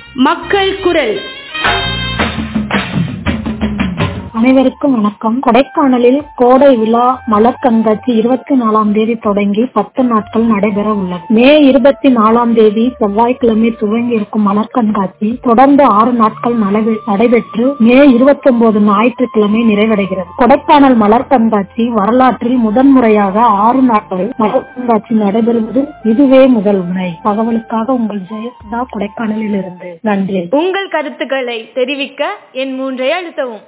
மக்கள் குரல் அனைவருக்கும் வணக்கம் கொடைக்கானலில் கோடை விழா மலர் கண்காட்சி இருபத்தி நாலாம் தேதி தொடங்கி பத்து நாட்கள் நடைபெற உள்ளது மே இருபத்தி நாலாம் தேதி செவ்வாய்க்கிழமை துவங்கி இருக்கும் மலர் கண்காட்சி தொடர்ந்து ஆறு நாட்கள் நடைபெ- நடைபெற்று மே இருபத்தி ஒன்பது ஞாயிற்றுக்கிழமை நிறைவடைகிறது கொடைக்கானல் மலர் கண்காட்சி வரலாற்றில் முதன்முறையாக ஆறு நாட்கள் மலர் கண்காட்சி நடைபெறுவது இதுவே முதல் முறை தகவலுக்காக உங்கள் ஜெயசுதா கொடைக்கானலில் இருந்து நன்றி உங்கள் கருத்துக்களை தெரிவிக்க என் மூன்றை அழுத்தவும்